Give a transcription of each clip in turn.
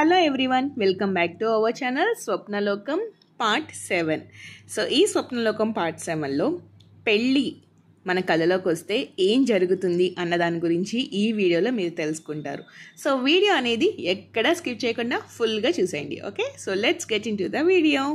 hello everyone welcome back to our channel Swapnalokam part seven so ఈ Swapnalokam part సెవెన్లో పెళ్ళి మన కళలోకి వస్తే ఏం జరుగుతుంది అన్న దాని గురించి ఈ వీడియోలో మీరు తెలుసుకుంటారు సో వీడియో అనేది ఎక్కడా స్కిప్ చేయకుండా ఫుల్గా చూసేయండి okay so let's get into the video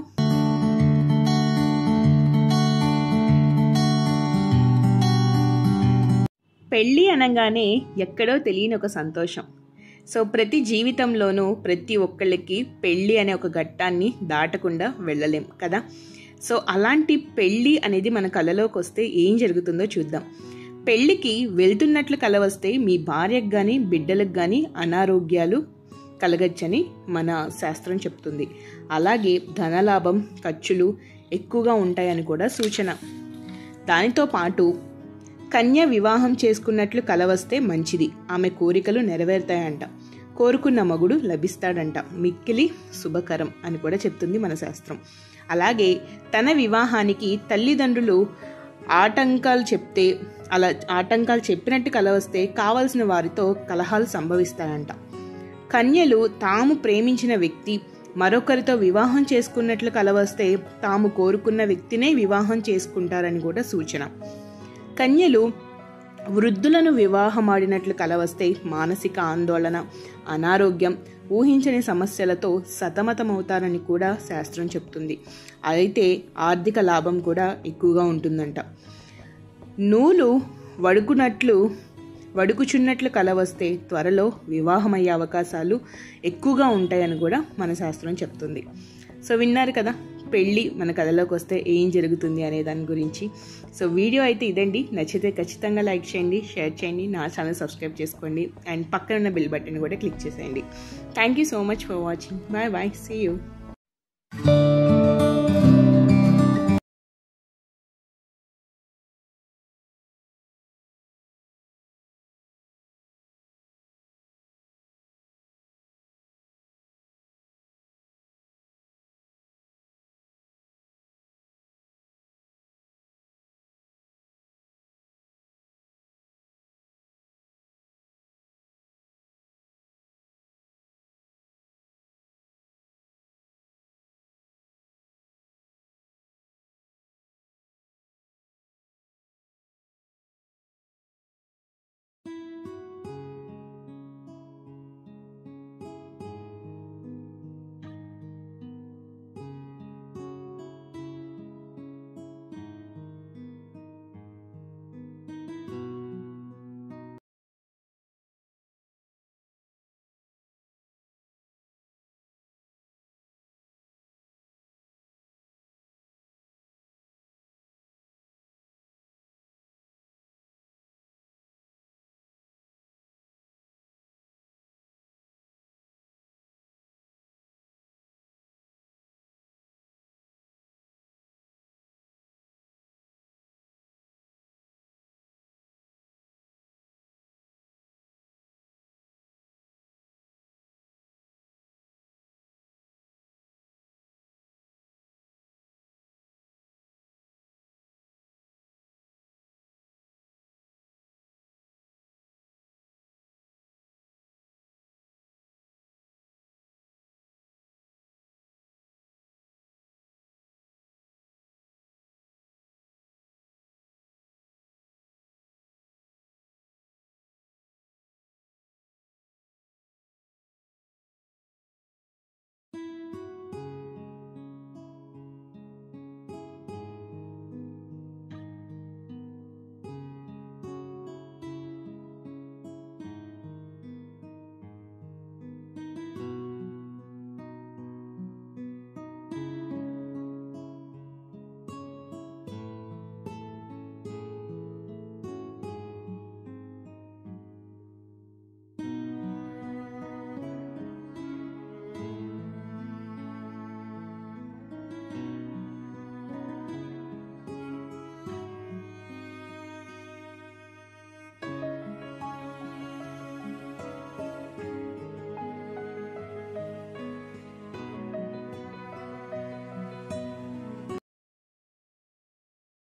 పెళ్ళి అనగానే ఎక్కడో తెలియని ఒక సంతోషం సో ప్రతి జీవితంలోనూ ప్రతి ఒక్కళ్ళకి పెళ్ళి అనే ఒక ఘట్టాన్ని దాటకుండా వెళ్ళలేం కదా సో అలాంటి పెళ్ళి అనేది మన కళలోకి వస్తే ఏం జరుగుతుందో చూద్దాం పెళ్ళికి వెళ్తున్నట్లు కల వస్తే మీ భార్యకు కానీ బిడ్డలకు కానీ అనారోగ్యాలు కలగచ్చని మన శాస్త్రం చెప్తుంది అలాగే ధనలాభం ఖర్చులు ఎక్కువగా ఉంటాయని కూడా సూచన దానితో పాటు కన్య వివాహం చేసుకున్నట్లు కల వస్తే మంచిది ఆమె కోరికలు నెరవేరుతాయంట కోరుకున్న మగుడు లభిస్తాడంట మిక్కిలి శుభకరం అని కూడా చెప్తుంది మన శాస్త్రం అలాగే తన వివాహానికి తల్లిదండ్రులు ఆటంకాలు చెప్తే అలా ఆటంకాలు చెప్పినట్టు కల వస్తే కావలసిన వారితో కలహాలు సంభవిస్తాయంట కన్యలు తాము ప్రేమించిన వ్యక్తి మరొకరితో వివాహం చేసుకున్నట్లు కలవస్తే తాము కోరుకున్న వ్యక్తినే వివాహం చేసుకుంటారని కూడా సూచన కన్యలు వృద్ధులను వివాహమాడినట్లు కలవస్తే మానసిక ఆందోళన అనారోగ్యం ఊహించని సమస్యలతో సతమతమవుతారని కూడా శాస్త్రం చెప్తుంది అయితే ఆర్థిక లాభం కూడా ఎక్కువగా ఉంటుందంట నూలు వడుకున్నట్లు వడుకుచున్నట్లు కల వస్తే త్వరలో వివాహమయ్యే అవకాశాలు ఎక్కువగా ఉంటాయని కూడా మన శాస్త్రం చెప్తుంది సో విన్నారు కదా పెళ్ళి మన కథలోకి వస్తే ఏం జరుగుతుంది అనే దాని గురించి సో వీడియో అయితే ఇదండి నచ్చితే ఖచ్చితంగా లైక్ చేయండి షేర్ చేయండి నా ఛానల్ సబ్స్క్రైబ్ చేసుకోండి అండ్ పక్కన ఉన్న బిల్ బటన్ కూడా క్లిక్ చేసేయండి thank you so much for watching bye bye see you